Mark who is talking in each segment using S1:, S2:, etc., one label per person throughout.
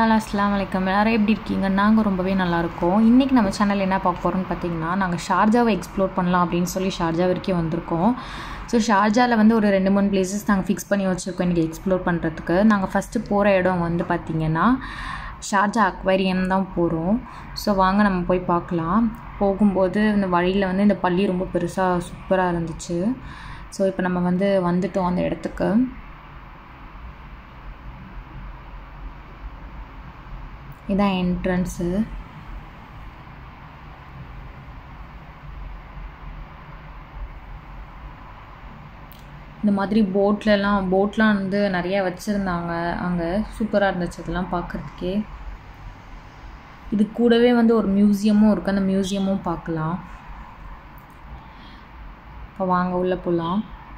S1: hello அஸ்லாம் வலைக்கம் எல்லோரும் எப்படி இருக்கீங்க நாங்கள் ரொம்பவே நல்லாயிருக்கோம் இன்றைக்கி நம்ம சேனல் என்ன பார்க்க போகிறோம்னு பார்த்தீங்கன்னா நாங்கள் ஷார்ஜாவை எக்ஸ்ப்ளோர் பண்ணலாம் அப்படின்னு சொல்லி ஷார்ஜா வரைக்கும் வந்திருக்கோம் ஸோ ஷார்ஜாவில் வந்து ஒரு ரெண்டு மூணு பிளேசஸ் நாங்கள் ஃபிக்ஸ் பண்ணி வச்சுருக்கோம் இன்றைக்கி எக்ஸ்ப்ளோர் பண்ணுறதுக்கு நாங்கள் ஃபஸ்ட்டு போகிற இடம் வந்து பார்த்திங்கன்னா ஷார்ஜா அக்வேரியம் தான் போகிறோம் ஸோ வாங்க நம்ம போய் பார்க்கலாம் போகும்போது இந்த வழியில் வந்து இந்த பள்ளி ரொம்ப பெருசாக சூப்பராக இருந்துச்சு ஸோ இப்போ நம்ம வந்து வந்துட்டோம் அந்த இடத்துக்கு இதான் என்ட்ரன்ஸு இந்த மாதிரி போட்லலாம் போட்லாம் வந்து நிறைய வச்சுருந்தாங்க அங்கே சூப்பராக இருந்துச்சு அதெல்லாம் பார்க்குறதுக்கே இது கூடவே வந்து ஒரு மியூசியமும் இருக்குது அந்த மியூசியமும் பார்க்கலாம் இப்போ வாங்க உள்ளே போகலாம்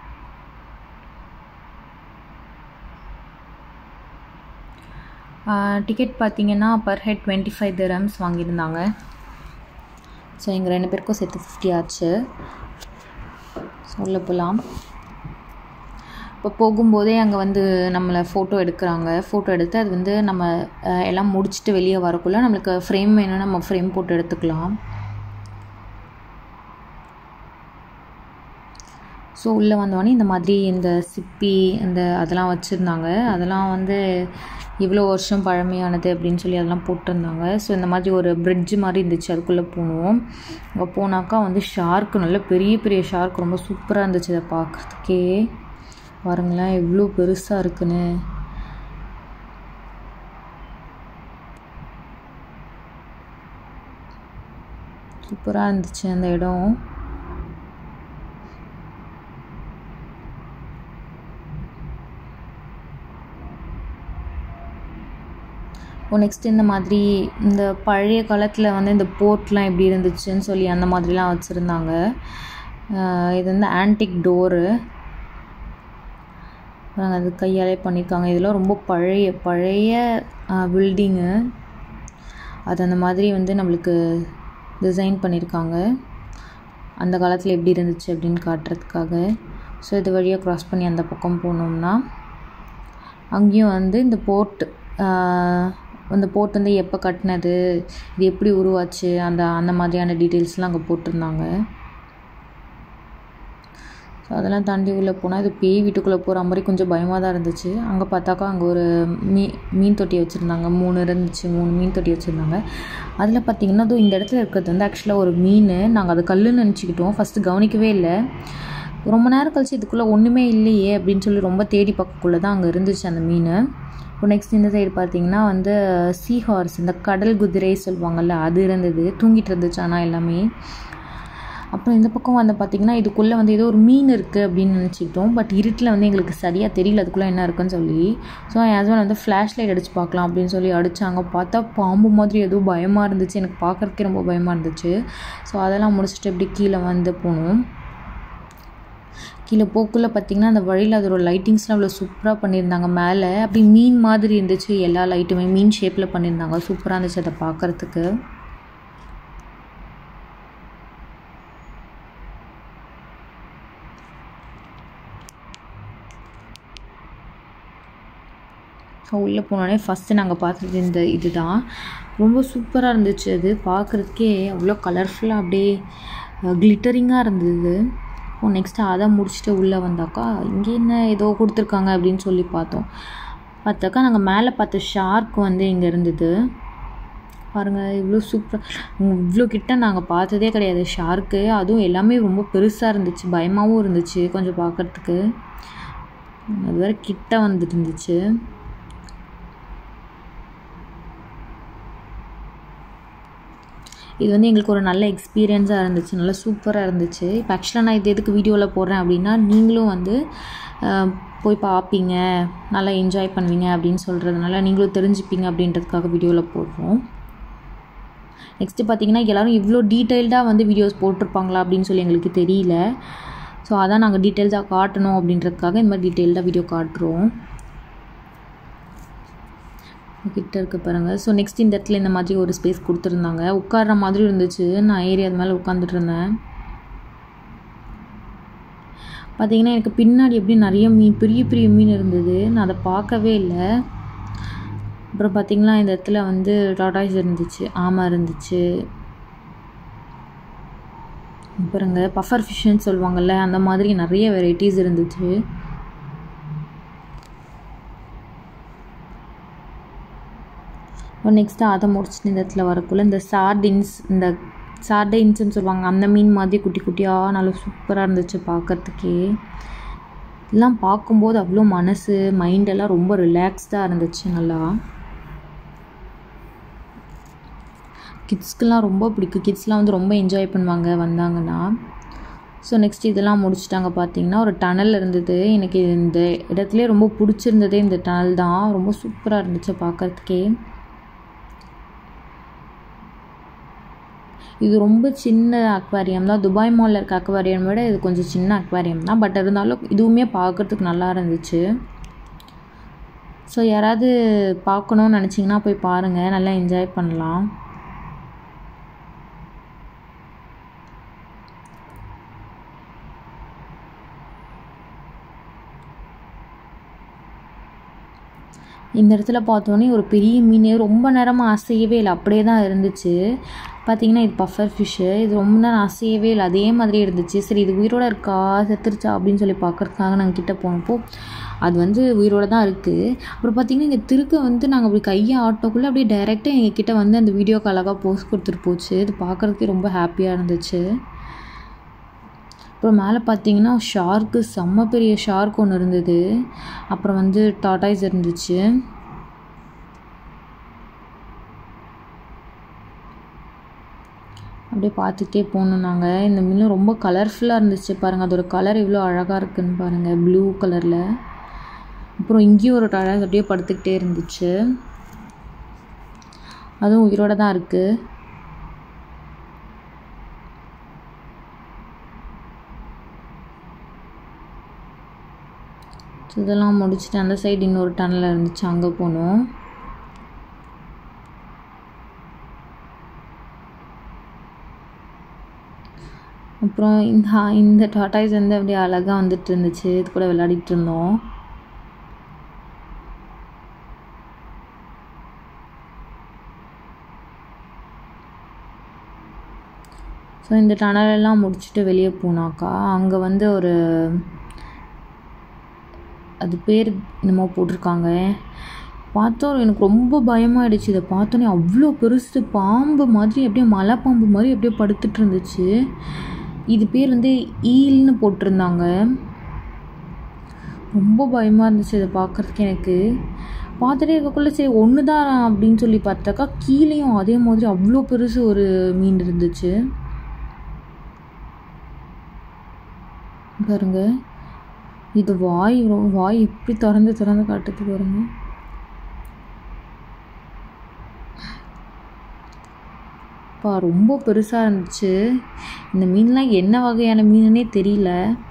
S1: டிக்கெட் பார்த்தீங்கன்னா per head twenty five dirhams வாங்கியிருந்தாங்க ஸோ எங்கள் ரெண்டு பேருக்கும் சேர்த்து ஃபிஃப்டி ஆச்சு சொல்ல போகலாம் இப்போ போகும்போதே அங்கே வந்து நம்மளை ஃபோட்டோ எடுக்கிறாங்க ஃபோட்டோ எடுத்து அது வந்து நம்ம எல்லாம் முடிச்சுட்டு வெளியே வரக்குள்ளே நம்மளுக்கு ஃப்ரேம் வேணும்னா நம்ம ஃப்ரேம் போட்டு எடுத்துக்கலாம் ஸோ உள்ளே வந்தோடனே இந்த மாதிரி இந்த சிப்பி இந்த அதெல்லாம் வச்சுருந்தாங்க அதெல்லாம் வந்து இவ்வளோ வருஷம் பழமையானது அப்படின்னு சொல்லி அதெல்லாம் போட்டிருந்தாங்க ஸோ இந்த மாதிரி ஒரு பிரிட்ஜ் மாதிரி இருந்துச்சு அதுக்குள்ளே போனோம் அங்கே போனாக்கா வந்து ஷார்க்கு நல்ல பெரிய பெரிய ஷார்க் ரொம்ப சூப்பராக இருந்துச்சு அதை பார்க்குறதுக்கே பாருங்களேன் எவ்வளோ பெருசாக இருக்குன்னு சூப்பராக இருந்துச்சு அந்த இடம் இப்போ நெக்ஸ்ட் இந்த மாதிரி இந்த பழைய காலத்தில் வந்து இந்த போர்ட்லாம் எப்படி இருந்துச்சுன்னு சொல்லி அந்த மாதிரிலாம் வச்சுருந்தாங்க இது வந்து ஆன்டிக் டோரு அது கையாலே பண்ணியிருக்காங்க இதெல்லாம் ரொம்ப பழைய பழைய பில்டிங்கு அது அந்த மாதிரி வந்து நம்மளுக்கு டிசைன் பண்ணியிருக்காங்க அந்த காலத்தில் எப்படி இருந்துச்சு அப்படின்னு காட்டுறதுக்காக ஸோ இது வழியாக க்ராஸ் பண்ணி அந்த பக்கம் போனோம்னா அங்கேயும் வந்து இந்த போர்ட் அந்த போர்ட் வந்து எப்போ கட்டினது இது எப்படி உருவாச்சு அந்த அந்த மாதிரியான டீட்டெயில்ஸ்லாம் அங்கே போட்டிருந்தாங்க ஸோ அதெல்லாம் தாண்டி உள்ளே போனால் இது பேய் வீட்டுக்குள்ளே போகிற மாதிரி கொஞ்சம் பயமாக தான் இருந்துச்சு அங்கே பார்த்தாக்கா அங்கே ஒரு மீ மீன் தொட்டி வச்சுருந்தாங்க மூணு இருந்துச்சு மூணு மீன் தொட்டி வச்சுருந்தாங்க அதில் பார்த்திங்கன்னா அதுவும் இந்த இடத்துல இருக்கிறது வந்து ஆக்சுவலாக ஒரு மீன் நாங்கள் அது கல்லுன்னு நினச்சிக்கிட்டோம் ஃபஸ்ட்டு கவனிக்கவே இல்லை ரொம்ப நேரம் கழிச்சு இதுக்குள்ளே ஒன்றுமே இல்லையே அப்படின்னு சொல்லி ரொம்ப தேடி பார்க்கக்குள்ளே தான் அங்கே இருந்துச்சு அந்த மீன் இப்போ நெக்ஸ்ட் இந்த சைடு பார்த்தீங்கன்னா வந்து சீ ஹார்ஸ் இந்த கடல் குதிரை சொல்லுவாங்கள்ல அது இருந்தது தூங்கிட்டு இருந்துச்சு ஆனால் எல்லாமே அப்புறம் இந்த பக்கம் வந்து பார்த்திங்கன்னா இதுக்குள்ளே வந்து ஏதோ ஒரு மீன் இருக்குது அப்படின்னு நினச்சிக்கிட்டோம் பட் இருட்டில் வந்து எங்களுக்கு சரியாக தெரியல அதுக்குள்ளே என்ன இருக்குன்னு சொல்லி ஸோ என் ஹஸ்பண்ட் வந்து ஃப்ளாஷ் லைட் அடித்து பார்க்கலாம் அப்படின்னு சொல்லி அடித்தாங்க பார்த்தா பாம்பு மாதிரி ஏதோ பயமாக இருந்துச்சு எனக்கு பார்க்குறதுக்கே ரொம்ப பயமாக இருந்துச்சு ஸோ அதெல்லாம் முடிச்சுட்டு இப்படி கீழே வந்து போனோம் கீழே போக்குள்ளே பார்த்திங்கன்னா அந்த வழியில் அதோட லைட்டிங்ஸ்லாம் அவ்வளோ சூப்பராக பண்ணியிருந்தாங்க மேலே அப்படி மீன் மாதிரி இருந்துச்சு எல்லா லைட்டுமே மீன் ஷேப்பில் பண்ணியிருந்தாங்க சூப்பராக இருந்துச்சு அதை பார்க்குறதுக்கு ஸோ உள்ளே போனோடனே ஃபஸ்ட்டு நாங்கள் பார்த்தது இந்த இது தான் ரொம்ப சூப்பராக இருந்துச்சு அது பார்க்குறதுக்கே அவ்வளோ கலர்ஃபுல்லாக அப்படியே கிளிட்டரிங்காக இருந்தது இப்போ நெக்ஸ்ட்டு அதை முடிச்சுட்டு உள்ளே வந்தாக்கா இங்கே என்ன ஏதோ கொடுத்துருக்காங்க அப்படின்னு சொல்லி பார்த்தோம் பார்த்தாக்கா நாங்கள் மேலே பார்த்த ஷார்க் வந்து இங்கே இருந்தது பாருங்கள் இவ்வளோ சூப்பர் இவ்வளோ கிட்ட நாங்கள் பார்த்ததே கிடையாது ஷார்க்கு அதுவும் எல்லாமே ரொம்ப பெருசாக இருந்துச்சு பயமாகவும் இருந்துச்சு கொஞ்சம் பார்க்குறதுக்கு அது வேறு கிட்ட வந்துட்டு இருந்துச்சு இது வந்து எங்களுக்கு ஒரு நல்ல எக்ஸ்பீரியன்ஸாக இருந்துச்சு நல்லா சூப்பராக இருந்துச்சு இப்போ ஆக்சுவலாக நான் இது எதுக்கு வீடியோவில் போடுறேன் அப்படின்னா நீங்களும் வந்து போய் பார்ப்பீங்க நல்லா என்ஜாய் பண்ணுவீங்க அப்படின்னு சொல்கிறதுனால நீங்களும் தெரிஞ்சுப்பீங்க அப்படின்றதுக்காக வீடியோவில் போடுறோம் நெக்ஸ்ட்டு பார்த்தீங்கன்னா எல்லோரும் இவ்வளோ டீட்டெயில்டாக வந்து வீடியோஸ் போட்டிருப்பாங்களா அப்படின்னு சொல்லி எங்களுக்கு தெரியல ஸோ அதான் நாங்கள் டீட்டெயில்ஸாக காட்டணும் அப்படின்றதுக்காக இந்த மாதிரி டீட்டெயில்டாக வீடியோ காட்டுறோம் கிட்ட இருக்க பாருங்கள் ஸோ நெக்ஸ்ட் இந்த இடத்துல இந்த மாதிரி ஒரு ஸ்பேஸ் கொடுத்துருந்தாங்க உட்கார்ற மாதிரி இருந்துச்சு நான் ஏறி அது மேலே உட்காந்துட்டு இருந்தேன் பார்த்தீங்கன்னா எனக்கு பின்னாடி எப்படி நிறைய மீன் பெரிய பெரிய மீன் இருந்தது நான் அதை பார்க்கவே இல்லை அப்புறம் பார்த்திங்கன்னா இந்த இடத்துல வந்து டாட்டாய்ஸ் இருந்துச்சு ஆமை இருந்துச்சு பாருங்க பஃபர் ஃபிஷ்ஷுன்னு சொல்லுவாங்கள்ல அந்த மாதிரி நிறைய வெரைட்டிஸ் இருந்துச்சு நெக்ஸ்ட்டு அதை முடிச்சுட்டு இந்த இடத்துல வரக்குள்ள இந்த சார்டின்ஸ் இந்த சார்டைன்ஸ்னு சொல்லுவாங்க அந்த மீன் மாதிரி குட்டி குட்டியாக நல்லா சூப்பராக இருந்துச்சு பார்க்கறதுக்கே இதெல்லாம் பார்க்கும்போது அவ்வளோ மனசு மைண்டெல்லாம் ரொம்ப ரிலாக்ஸ்டாக இருந்துச்சு நல்லா கிட்ஸ்க்கெலாம் ரொம்ப பிடிக்கும் கிட்ஸ்லாம் வந்து ரொம்ப என்ஜாய் பண்ணுவாங்க வந்தாங்கன்னா ஸோ நெக்ஸ்ட் இதெல்லாம் முடிச்சுட்டாங்க பார்த்தீங்கன்னா ஒரு டனல் இருந்தது எனக்கு இந்த இடத்துல ரொம்ப பிடிச்சிருந்ததே இந்த டனல் தான் ரொம்ப சூப்பராக இருந்துச்சு பார்க்கறதுக்கே இது ரொம்ப சின்ன அக்வாரியம் தான் துபாய் மாலில் இருக்க அக்வாரியம் விட இது கொஞ்சம் சின்ன அக்வாரியம் தான் பட் இருந்தாலும் இதுவுமே பார்க்குறதுக்கு நல்லா இருந்துச்சு ஸோ யாராவது பார்க்கணுன்னு நினச்சிங்கன்னா போய் பாருங்கள் நல்லா என்ஜாய் பண்ணலாம் இந்த இடத்துல பார்த்தோன்னே ஒரு பெரிய மீன் ரொம்ப நேரமாக அசையவே இல்லை அப்படியே தான் இருந்துச்சு பார்த்தீங்கன்னா இது பஃபர் ஃபிஷ்ஷு இது ரொம்ப நேரம் அசையவே இல்லை அதே மாதிரி இருந்துச்சு சரி இது உயிரோடு இருக்கா செத்துருச்சா அப்படின்னு சொல்லி பார்க்குறதுக்காக நாங்கள் கிட்டே போனப்போ அது வந்து உயிரோடு தான் இருக்குது அப்புறம் பார்த்திங்கன்னா இங்கே திருக்க வந்து நாங்கள் அப்படி கையை ஆட்டோக்குள்ளே அப்படியே டைரெக்டாக எங்கள் கிட்டே வந்து அந்த வீடியோக்கு அழகாக போஸ்ட் கொடுத்துட்டு போச்சு இது பார்க்குறதுக்கே ரொம்ப ஹாப்பியாக இருந்துச்சு அப்புறம் மேலே பார்த்தீங்கன்னா ஷார்க்கு செம்ம பெரிய ஷார்க் ஒன்று இருந்தது அப்புறம் வந்து டாட்டாய்ஸ் இருந்துச்சு அப்படியே பார்த்துட்டே போனோம் நாங்கள் இந்த மீன் ரொம்ப கலர்ஃபுல்லாக இருந்துச்சு பாருங்கள் அதோட கலர் எவ்வளோ அழகாக இருக்குன்னு பாருங்கள் ப்ளூ கலரில் அப்புறம் இங்கேயும் ஒரு டாடாய்ஸ் அப்படியே படுத்துக்கிட்டே இருந்துச்சு அதுவும் உயிரோடு தான் இருக்குது ஸோ இதெல்லாம் முடிச்சுட்டு அந்த சைடு இன்னொரு டனல் இருந்துச்சு அங்கே போனோம் அப்புறம் இந்த இந்த டாட்டாய்ஸ் வந்து அப்படியே அழகாக வந்துட்டு இருந்துச்சு இது கூட விளையாடிட்டு இருந்தோம் ஸோ இந்த டனலெல்லாம் முடிச்சுட்டு வெளியே போனாக்கா அங்கே வந்து ஒரு அது பேர் என்னமோ போட்டிருக்காங்க பார்த்தோம் எனக்கு ரொம்ப பயமாயிடுச்சு இதை பார்த்தோன்னே அவ்வளோ பெருசு பாம்பு மாதிரி அப்படியே மலை பாம்பு மாதிரி அப்படியே படுத்துட்டு இருந்துச்சு இது பேர் வந்து ஈல்னு போட்டிருந்தாங்க ரொம்ப பயமாக இருந்துச்சு இதை பார்க்குறதுக்கு எனக்கு பார்த்துட்டே இருக்கக்குள்ள சரி ஒன்று தான் அப்படின்னு சொல்லி பார்த்தாக்கா கீழேயும் அதே மாதிரி அவ்வளோ பெருசு ஒரு மீன் இருந்துச்சு பாருங்க இது வாய் வாய் இப்படி திறந்து திறந்து காட்டுது பாருங்க பா ரொம்ப பெருசாக இருந்துச்சு இந்த மீன்லாம் என்ன வகையான மீனுன்னே தெரியல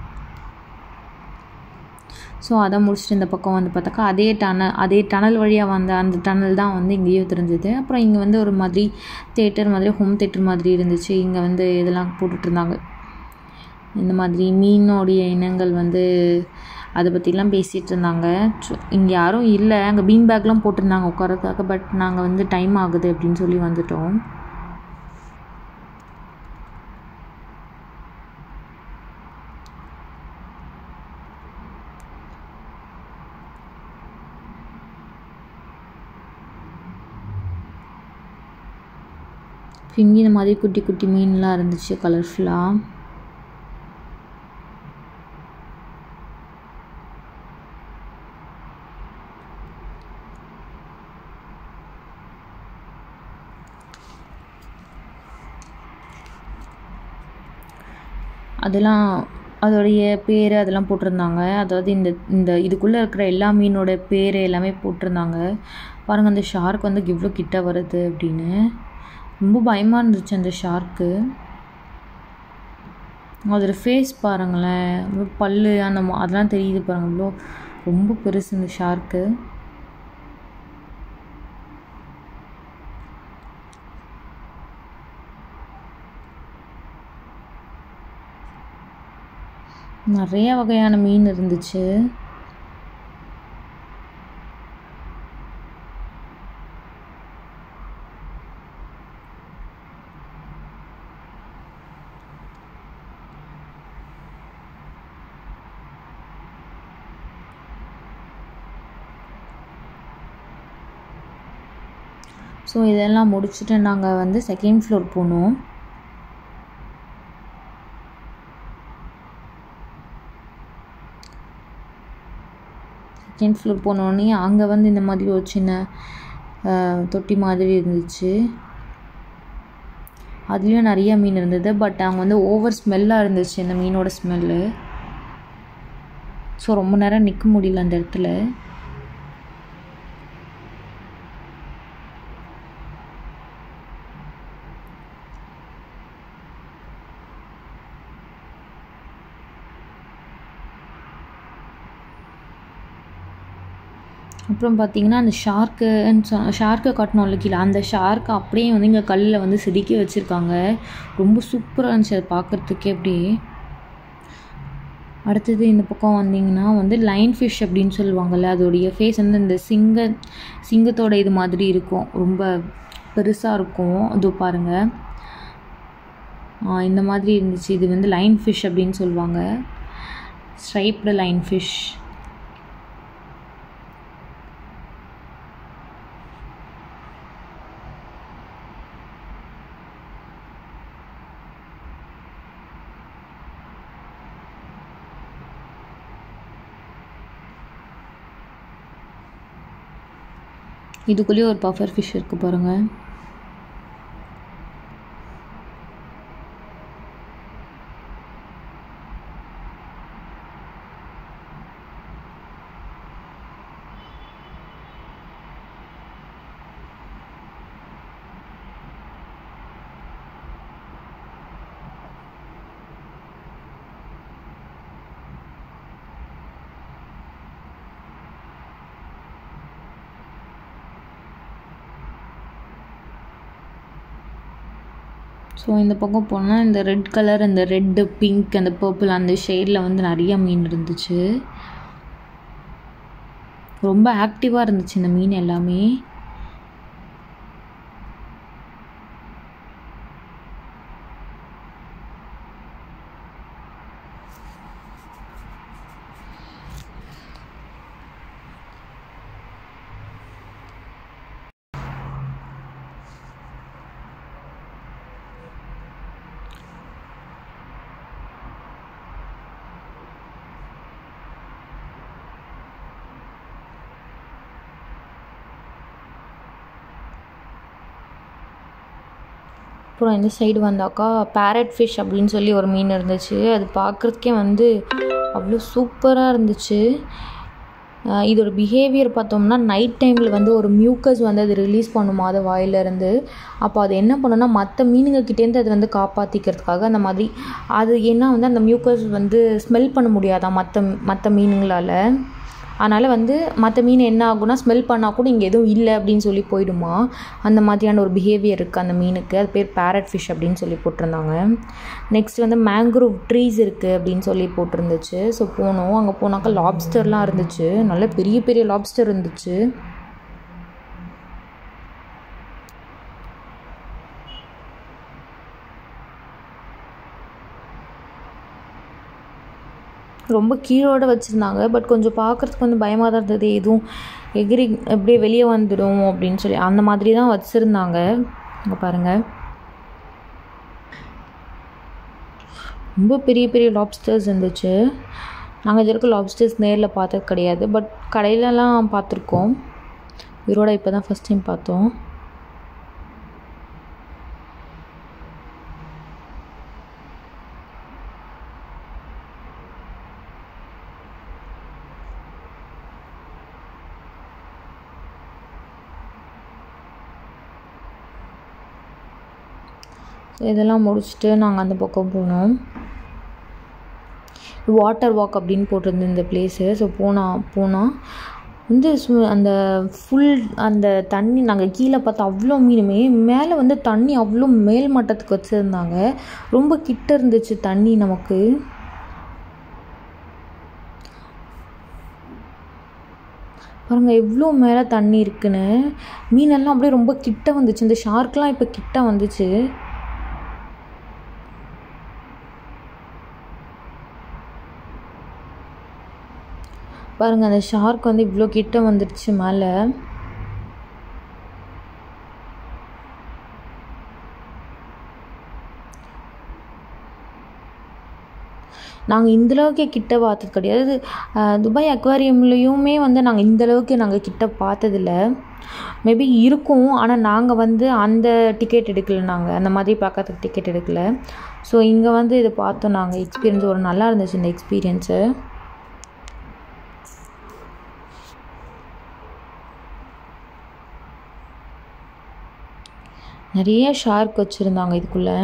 S1: ஸோ அதை முடிச்சுட்டு இந்த பக்கம் வந்து பார்த்தாக்கா அதே டனல் அதே டனல் வழியாக வந்த அந்த டனல் தான் வந்து இங்கேயும் தெரிஞ்சது அப்புறம் இங்கே வந்து ஒரு மாதிரி தேட்டர் மாதிரி ஹோம் தேட்டர் மாதிரி இருந்துச்சு இங்கே வந்து இதெல்லாம் போட்டுட்ருந்தாங்க இந்த மாதிரி மீனோடைய இனங்கள் வந்து அதை பற்றிலாம் பேசிகிட்டு இருந்தாங்க இங்கே யாரும் இல்லை அங்கே பீன் பேக்லாம் போட்டிருந்தாங்க உட்காரதுக்காக பட் நாங்கள் வந்து டைம் ஆகுது அப்படின்னு சொல்லி வந்துட்டோம் இங்கே இந்த மாதிரி குட்டி குட்டி மீன்லாம் இருந்துச்சு கலர்ஃபுல்லாக அதெல்லாம் அதோடைய பேர் அதெல்லாம் போட்டிருந்தாங்க அதாவது இந்த இந்த இதுக்குள்ளே இருக்கிற எல்லா மீனோட பேர் எல்லாமே போட்டிருந்தாங்க பாருங்கள் அந்த ஷார்க் வந்து இவ்வளோ கிட்ட வருது அப்படின்னு ரொம்ப பயமாக இருந்துச்சு அந்த ஷார்க்கு அதோட ஃபேஸ் பாருங்களேன் பல் அந்த அதெல்லாம் தெரியுது பாருங்கள் இவ்வளோ ரொம்ப பெருசு இந்த ஷார்க்கு நிறைய வகையான மீன் இருந்துச்சு ஸோ இதெல்லாம் முடிச்சுட்டு நாங்கள் வந்து செகண்ட் ஃப்ளோர் போனோம் செகண்ட் ஃப்ளோர் போனோடனே அங்கே வந்து இந்த மாதிரி ஒரு சின்ன அஹ், தொட்டி மாதிரி இருந்துச்சு அதுலேயும் நிறைய மீன் இருந்தது பட் அங்கே வந்து ஓவர் ஸ்மெல்லாக இருந்துச்சு அந்த மீனோட ஸ்மெல்லு ஸோ ரொம்ப நேரம் நிற்க முடியல அந்த இடத்துல அப்புறம் பார்த்தீங்கன்னா அந்த ஷார்க்குன்னு சொ ஷார்க்கை காட்டணும்ல கீழே அந்த ஷார்க்கை அப்படியே வந்து இங்கே கல்லில் வந்து செதுக்கி வச்சுருக்காங்க ரொம்ப சூப்பராக இருந்துச்சு அதை பார்க்குறதுக்கே அப்படியே அடுத்தது இந்த பக்கம் வந்தீங்கன்னா வந்து லைன் ஃபிஷ் அப்படின்னு சொல்லுவாங்கள்ல அதோடைய ஃபேஸ் வந்து இந்த சிங்க சிங்கத்தோட இது மாதிரி இருக்கும் ரொம்ப பெருசாக இருக்கும் இதோ பாருங்கள் ஆ, இந்த மாதிரி இருந்துச்சு இது வந்து லைன் ஃபிஷ் அப்படின்னு சொல்லுவாங்க ஸ்ட்ரைப்டு லைன் ஃபிஷ் இதுக்குள்ளேயே ஒரு பஃபர் ஃபிஷ் இருக்குது பாருங்கள் ஸோ இந்த பக்கம் போனால் இந்த ரெட் கலர் இந்த ரெட்டு பிங்க் அந்த பர்பிள் அந்த ஷேடில் வந்து நிறைய மீன் இருந்துச்சு ரொம்ப ஆக்டிவாக இருந்துச்சு இந்த மீன் எல்லாமே அப்புறம் இந்த சைடு வந்தாக்கா பேரட் ஃபிஷ் அப்படின்னு சொல்லி ஒரு மீன் இருந்துச்சு அது பார்க்குறதுக்கே வந்து அவ்வளோ சூப்பராக இருந்துச்சு ஆஹ் இதோட பிஹேவியர் பார்த்தோம்னா நைட் டைமில் வந்து ஒரு மியூக்கஸ் வந்து அது ரிலீஸ் பண்ணுமா அது வாயிலிருந்து அப்போ அது என்ன பண்ணுன்னா மற்ற மீனுங்கக்கிட்டேருந்து அது வந்து காப்பாற்றிக்கிறதுக்காக அந்த மாதிரி அது ஏன்னா வந்து அந்த மியூக்கஸ் வந்து ஸ்மெல் பண்ண முடியாதான் மற்ற மற்ற மீனுங்களால் அதனால் வந்து மற்ற மீன் என்ன ஆகும்னா ஸ்மெல் பண்ணால் கூட இங்கே எதுவும் இல்லை அப்படின்னு சொல்லி போயிடுமா அந்த மாதிரியான ஒரு பிஹேவியர் இருக்குது அந்த மீனுக்கு அது பேர் பேரட் ஃபிஷ் அப்படின்னு சொல்லி போட்டிருந்தாங்க நெக்ஸ்ட் வந்து மேங்க்ரோவ் ட்ரீஸ் இருக்குது அப்படின்னு சொல்லி போட்டிருந்துச்சு ஸோ போனோம் அங்கே போனாக்கா லாப்ஸ்டர்லாம் இருந்துச்சு நல்ல பெரிய பெரிய லாப்ஸ்டர் இருந்துச்சு ரொம்ப கீழோட வச்சுருந்தாங்க பட் கொஞ்சம் பார்க்குறதுக்கு வந்து பயமாக தான் இருந்தது எதுவும் எகிரி அப்படியே வெளியே வந்துடும் அப்படின்னு சொல்லி அந்த மாதிரி தான் வச்சுருந்தாங்க இங்கே பாருங்கள் ரொம்ப பெரிய பெரிய லாப்ஸ்டர்ஸ் இருந்துச்சு நாங்கள் இது வரைக்கும் லாப்ஸ்டர்ஸ் நேரில் பார்த்தது கிடையாது பட் கடையிலலாம் பார்த்துருக்கோம் உயிரோட இப்போ தான் ஃபஸ்ட் டைம் பார்த்தோம் இதெல்லாம் முடிச்சுட்டு நாங்கள் அந்த பக்கம் போனோம் வாட்டர் வாக் அப்படின்னு போட்டிருந்தது இந்த பிளேஸு ஸோ போனால் போனால் வந்து சு- அந்த ஃபுல் அந்த தண்ணி நாங்கள் கீழே பார்த்தா அவ்வளோ மீனுமே மேலே வந்து தண்ணி அவ்வளோ மேல் மட்டத்துக்கு வச்சுருந்தாங்க ரொம்ப கிட்ட இருந்துச்சு தண்ணி நமக்கு பாருங்க எவ்வளோ மேலே தண்ணி இருக்குன்னு மீனெல்லாம் அப்படியே ரொம்ப கிட்ட வந்துச்சு இந்த ஷார்க்லாம் இப்போ கிட்ட வந்துச்சு பாருங்க அந்த ஷார்க் வந்து இவ்வளோ கிட்ட வந்துடுச்சு மேலே நாங்கள் இந்தளவுக்கு கிட்ட பார்த்தது கிடையாது அஹ் துபாய் அக்வாரியம்லேயுமே வந்து நாங்கள் இந்தளவுக்கு நாங்கள் கிட்ட பார்த்ததில்ல மேபி இருக்கும் ஆனால் நாங்கள் வந்து அந்த டிக்கெட் எடுக்கல நாங்கள் அந்த மாதிரி பார்க்கறதுக்கு டிக்கெட் எடுக்கல ஸோ இங்கே வந்து இதை பார்த்தோம் நாங்கள் எக்ஸ்பீரியன்ஸ் ஒரு நல்லா இருந்துச்சு இந்த எக்ஸ்பீரியன்ஸு நிறைய ஷார்க் வச்சுருந்தாங்க இதுக்குள்ளே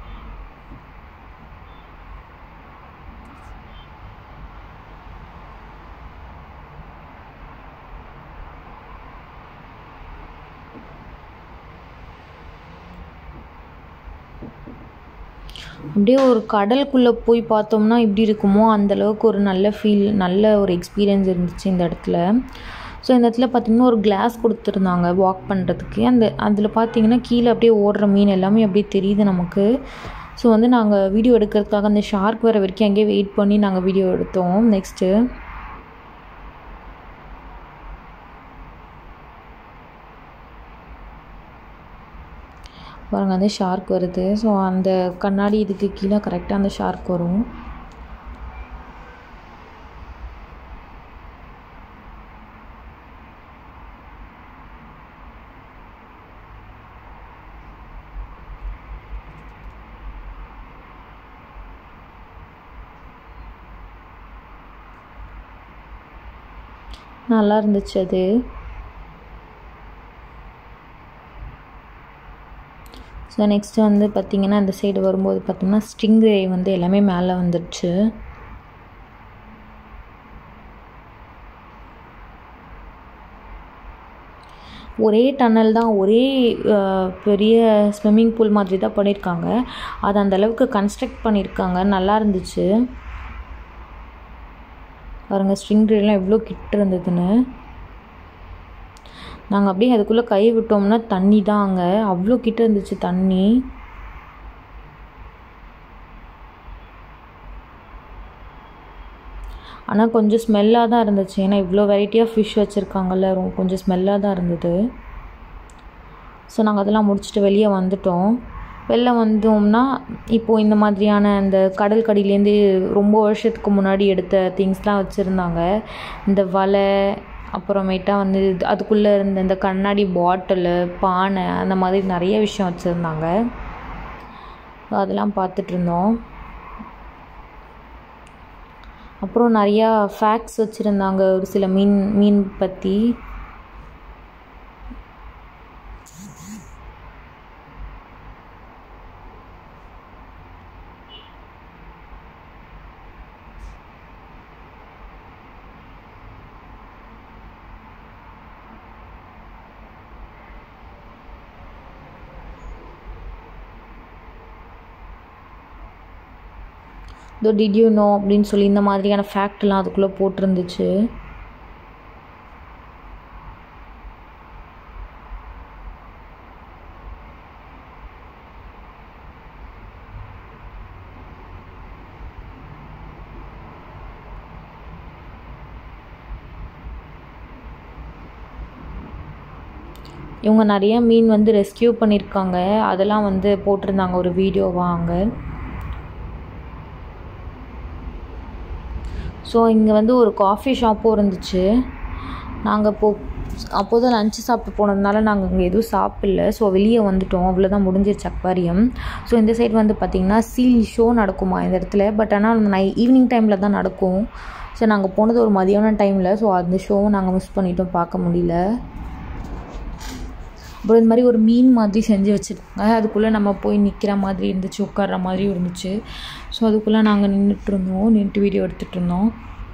S1: அப்படியே ஒரு கடலுக்குள்ளே போய் பார்த்தோம்னா எப்படி இருக்குமோ அந்தளவுக்கு ஒரு நல்ல ஃபீல் நல்ல ஒரு எக்ஸ்பீரியன்ஸ் இருந்துச்சு இந்த இடத்துல ஸோ இந்த இடத்துல பார்த்திங்கன்னா ஒரு கிளாஸ் கொடுத்துருந்தாங்க வாக் பண்ணுறதுக்கு அந்த அதில் பார்த்தீங்கன்னா கீழே அப்படியே ஓடுற மீன் எல்லாமே அப்படியே தெரியுது நமக்கு ஸோ வந்து நாங்கள் வீடியோ எடுக்கிறதுக்காக அந்த ஷார்க் வர வரைக்கும் அங்கேயே வெயிட் பண்ணி நாங்கள் வீடியோ எடுத்தோம் நெக்ஸ்ட்டு பாருங்கள் அந்த ஷார்க் வருது ஸோ அந்த கண்ணாடி இதுக்கு கீழே கரெக்டாக அந்த ஷார்க் வரும் நல்லா இருந்துச்சு அது ஸோ நெக்ஸ்ட்டு வந்து பார்த்திங்கன்னா இந்த சைடு வரும்போது பார்த்திங்கன்னா ஸ்ட்ரிங் ரே வந்து எல்லாமே மேலே வந்துடுச்சு ஒரே டன்னல் தான் ஒரே அஹ், பெரிய ஸ்விம்மிங் பூல் மாதிரி தான் பண்ணியிருக்காங்க அது அந்த அளவுக்கு கன்ஸ்ட்ரக்ட் பண்ணியிருக்காங்க நல்லா இருந்துச்சு பாருங்கள் ஸ்ட்ரிங் ரேலாம் எவ்வளோ கிட்ட இருந்ததுன்னு நாங்கள் அப்படியே அதுக்குள்ளே கை விட்டோம்னா தண்ணி தான் அங்கே அவ்வளோ கிட்ட இருந்துச்சு தண்ணி ஆனால் கொஞ்சம் ஸ்மெல்லாக தான் இருந்துச்சு ஏன்னா இவ்வளோ வெரைட்டி ஆஃப் ஃபிஷ் வச்சுருக்காங்கல்ல ரொம்ப கொஞ்சம் ஸ்மெல்லாக தான் இருந்தது ஸோ நாங்கள் அதெல்லாம் முடிச்சுட்டு வெளியே வந்துட்டோம் வெளில வந்தோம்னா இப்போது இந்த மாதிரியான இந்த கடல் கடியிலேருந்து ரொம்ப வருஷத்துக்கு முன்னாடி எடுத்த திங்ஸ்லாம் வச்சுருந்தாங்க இந்த வலை அப்புறமேட்டா வந்து இது- அதுக்குள்ளே இருந்த இந்த கண்ணாடி பாட்டிலு பானை அந்த மாதிரி நிறைய விஷயம் வச்சுருந்தாங்க அதெல்லாம் பார்த்துட்டு இருந்தோம் அப்புறம் நிறையா ஃபேக்ட்ஸ் வச்சுருந்தாங்க ஒரு சில மீன் மீன் பற்றி இதோ டிட் யூ நோ அப்படின்னு சொல்லி இந்த மாதிரியான ஃபேக்ட்லாம் அதுக்குள்ளே போட்டிருந்துச்சு இவங்க நிறைய மீன் வந்து ரெஸ்கியூ பண்ணியிருக்காங்க அதெல்லாம் வந்து போட்டிருந்தாங்க ஒரு வீடியோவாக அங்கே ஸோ இங்கே வந்து ஒரு காஃபி ஷாப்பும் இருந்துச்சு நாங்கள் இப்போ அப்போ தான் லஞ்சு சாப்பிட்டு போனதுனால நாங்கள் இங்கே எதுவும் சாப்பிடல ஸோ வெளியே வந்துட்டோம் அவ்வளோதான் முடிஞ்சிருச்சு அக்வாரியம் ஸோ இந்த சைடு வந்து பார்த்திங்கன்னா சீல் ஷோ நடக்குமா இந்த இடத்துல பட் ஆனால் நை ஈவினிங் டைமில் தான் நடக்கும் ஸோ நாங்கள் போனது ஒரு மதியான டைமில் ஸோ அந்த ஷோவும் நாங்கள் மிஸ் பண்ணிட்டோம் பார்க்க முடியல அப்புறம் இந்த மாதிரி ஒரு மீன் மாதிரி செஞ்சு வச்சுருக்காங்க அதுக்குள்ளே நம்ம போய் நிற்கிற மாதிரி இருந்துச்சு உட்கார்ற மாதிரி இருந்துச்சு ஸோ அதுக்குள்ளே நாங்கள் நின்றுட்டு இருந்தோம் நின்றுட்டு வீடியோ எடுத்துகிட்டு இருந்தோம்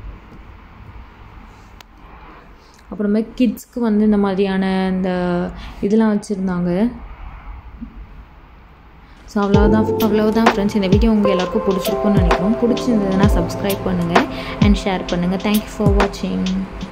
S1: அப்புறமே கிட்ஸ்க்கு வந்து இந்த மாதிரியான இந்த இதெல்லாம் வச்சுருந்தாங்க ஸோ அவ்வளோதான் அவ்வளோதான் ஃப்ரெண்ட்ஸ் இந்த வீடியோ உங்கள் எல்லாருக்கும் பிடிச்சிருக்கும்னு நினைக்கிறோம் பிடிச்சிருந்ததுன்னா சப்ஸ்கிரைப் பண்ணுங்கள் அண்ட் ஷேர் பண்ணுங்கள் தேங்க்யூ ஃபார் வாட்சிங்